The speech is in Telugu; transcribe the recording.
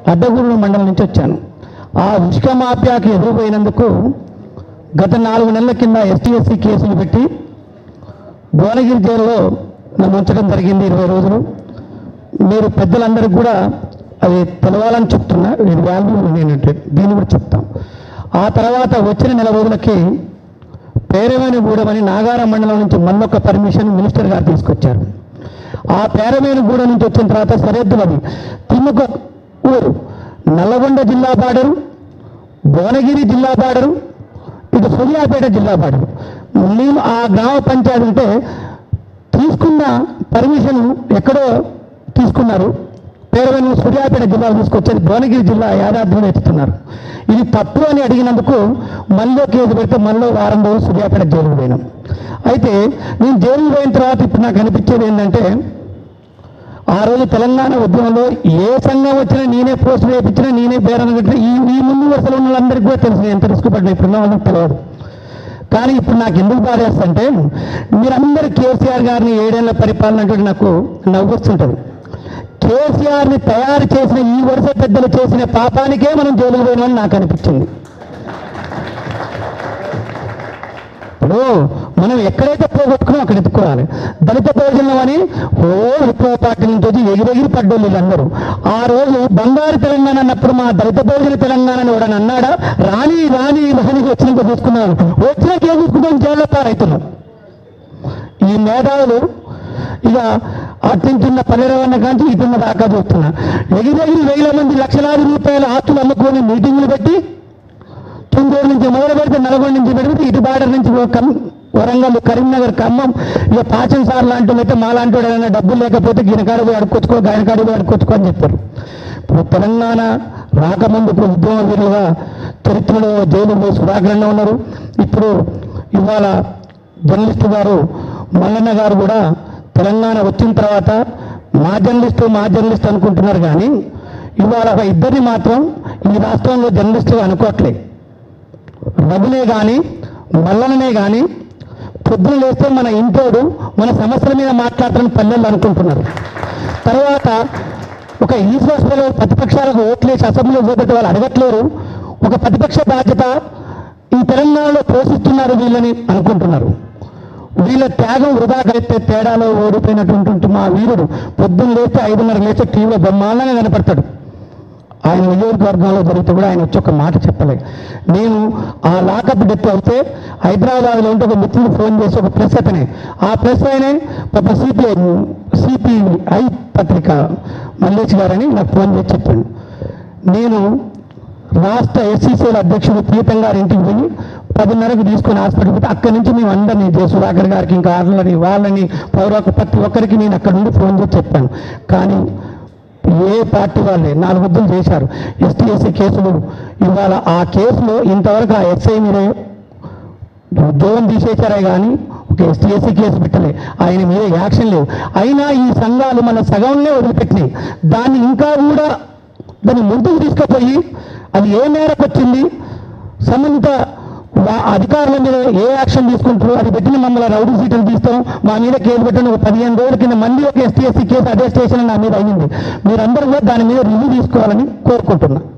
అడ్డగూడూరు మండలం నుంచి వచ్చాను ఆ ఉష్క మాఫియాకి ఎదురుపోయినందుకు గత నాలుగు నెలల కింద ఎస్టీఎస్సీ కేసులు పెట్టి భువనగిరి జైల్లో నన్ను ఉంచడం జరిగింది ఇరవై రోజులు మీరు పెద్దలందరికీ కూడా అది తెలవాలని చెప్తున్నా ఇది వాల్యూ నేను దీన్ని కూడా చెప్తాం ఆ తర్వాత వచ్చిన నెల రోజులకి పేరవేణిగూడెం అని నాగారం మండలం నుంచి మళ్ళొక పర్మిషన్ మినిస్టర్ గారు తీసుకొచ్చారు ఆ పేరవేణిగూడెం నుంచి వచ్చిన తర్వాత సరిహద్దులు అది తిమ్ముక ఊరు నల్లగొండ జిల్లా బార్డరు భువనగిరి జిల్లా బార్డరు ఇటు సూర్యాపేట జిల్లా బార్డరు మేము ఆ గ్రామ పంచాయతీ ఉంటే తీసుకున్న పర్మిషన్ ఎక్కడో తీసుకున్నారు పేరవేణి సూర్యాపేట జిల్లా తీసుకొచ్చేది భువనగిరి జిల్లా యాదాద్రిలో ఎత్తుతున్నారు ఇది తప్పు అని అడిగినందుకు మళ్ళీ కేసు పెడితే మళ్ళీ వారం రోజులు సూర్యాపేట జైలుకు పోయినాం అయితే నేను జైలుకు పోయిన తర్వాత ఇప్పుడు నాకు అనిపించేది ఏంటంటే ఆ రోజు తెలంగాణ ఉద్యమంలో ఏ సంఘం వచ్చినా నేనే పోస్ట్ వేయించినా నేనే బేరం కట్టినా ఈ ఈ ముందు వరుసలో ఉన్న వాళ్ళందరికీ కూడా తెలుసు నేను ఎంత రిస్క్ పడినా ఇప్పుడు ఉన్న వాళ్ళకి తెలియదు కానీ ఇప్పుడు నాకు ఎందుకు బాధేస్తుంటే మీరందరూ కేసీఆర్ గారిని ఏడేళ్ల పరిపాలన అంటే నాకు నవ్వొస్తుంటుంది కేసీఆర్ని తయారు చేసిన ఈ వరుస పెద్దలు చేసిన పాపానికే మనం జైలుకు పోయినామని నాకు అనిపించింది ఇప్పుడు మనం ఎక్కడైతే పోగొట్టుకున్నాం అక్కడ ఎత్తుకోవాలి దళిత భోజనం అని ఓ విప్లవ పార్టీ నుంచి వచ్చి ఎగిరెగిరి పడ్డోళ్ళు వీళ్ళందరూ ఆ రోజు బంగారు తెలంగాణ అన్నప్పుడు మా దళిత భోజన తెలంగాణ అని ఎవడని అన్నాడా రాని రాని రాని వచ్చినాక చూసుకున్నాను వచ్చినాక ఏం చూసుకుంటాం జైల్లో పారైతున్నాం ఈ మేధావులు ఇక అట్టించున్న పల్లెరవన్న కాంచి ఇటున్న దాకా చూస్తున్నా ఎగిరెగిరి వేల మంది లక్షలాది రూపాయల ఆస్తులు అమ్ముకొని మీటింగులు పెట్టి తుంగూరు నుంచి మొదలు పెడితే నల్గొండ నుంచి పెడితే ఇటు బార్డర్ నుంచి ఓ కమ్ వరంగల్ కరీంనగర్ ఖమ్మం ఇక పాచన్ సార్ లాంటి అయితే మా లాంటి వాడు ఏదైనా డబ్బులు లేకపోతే ఈయన కాడ పోయి అడుక్కొచ్చుకో ఆయన కాడ పోయి అడుక్కొచ్చుకో అని చెప్పారు ఇప్పుడు తెలంగాణ రాకముందు ఇప్పుడు ఉద్యమ వీరులుగా చరిత్రలో జైలు పోయి సుధాకరణ ఉన్నారు ఇప్పుడు ఇవాళ జర్నలిస్టు గారు మల్లన్న గారు కూడా తెలంగాణ వచ్చిన తర్వాత మా జర్నలిస్టు మా జర్నలిస్ట్ అనుకుంటున్నారు కానీ ఇవాళ ఒక ఇద్దరిని మాత్రం ఈ రాష్ట్రంలో జర్నలిస్టుగా అనుకోవట్లేదు రఘునే కానీ మల్లననే కానీ పొద్దున లేస్తే మన ఇంటోడు మన సమస్యల మీద మాట్లాడుతున్న పల్లెలు అనుకుంటున్నారు తర్వాత ఒక ఈశ్వర ప్రతిపక్షాలకు ఓట్లేసి అసెంబ్లీలో పోతే వాళ్ళు అడగట్లేరు ఒక ప్రతిపక్ష బాధ్యత ఈ తెలంగాణలో పోషిస్తున్నారు వీళ్ళని అనుకుంటున్నారు వీళ్ళ త్యాగం వృధా కలిస్తే తేడాలో ఓడిపోయినటువంటి మా వీరుడు పొద్దున్న లేస్తే ఐదున్నర లేస్తే టీవీలో బ్రహ్మాండంగా కనపడతాడు ఆయన నియోజకవర్గంలో జరిగితే కూడా ఆయన వచ్చి ఒక మాట చెప్పలే నేను ఆ లాకప్ డెత్ అయితే హైదరాబాద్లో ఉంటే ఒక మిత్రుడు ఫోన్ చేసి ఒక ప్రెస్ అతనే ఆ ప్రెస్ ఆయనే పాప సిపిఐ సిపిఐ పత్రిక మల్లేష్ గారని నాకు ఫోన్ చేసి చెప్పాడు నేను రాష్ట్ర ఎస్సీసీల అధ్యక్షుడు ప్రీతం గారి ఇంటికి పోయి పదిన్నరకు తీసుకొని హాస్పిటల్ పోతే అక్కడి నుంచి మేము అందరినీ జే సుధాకర్ గారికి ఇంకా వాళ్ళని వాళ్ళని పౌర ప్రతి ఒక్కరికి నేను అక్కడ నుండి ఫోన్ చేసి చెప్పాను కానీ ఏ పార్టీ వాళ్ళే నాలుగు వద్దులు చేశారు ఎస్టీ ఎస్సీ కేసులు ఇవాళ ఆ కేసులో ఇంతవరకు ఆ ఎస్ఐ మీరే ఉద్యోగం తీసేశారే కానీ ఒక ఎస్టీ ఎస్సీ కేసు పెట్టలే ఆయన మీద యాక్షన్ లేవు అయినా ఈ సంఘాలు మన సగంలో వదిలిపెట్టినాయి దాన్ని ఇంకా కూడా దాన్ని ముందుకు తీసుకుపోయి అది ఏ మేరకు వచ్చింది సంబంధిత వా- అధికారుల మీద ఏ యాక్షన్ తీసుకుంటారు అది పెట్టిన మమ్మల్ని రౌడీ సీట్లు తీస్తాం మా మీద కేసు పెట్టిన ఒక పదిహేను రోజుల కింద మళ్ళీ ఒక ఎస్టీ ఎస్సీ కేసు అదే స్టేషన్ నా మీద అయ్యింది మీరందరూ కూడా దాని మీద రివ్యూ తీసుకోవాలని కోరుకుంటున్నా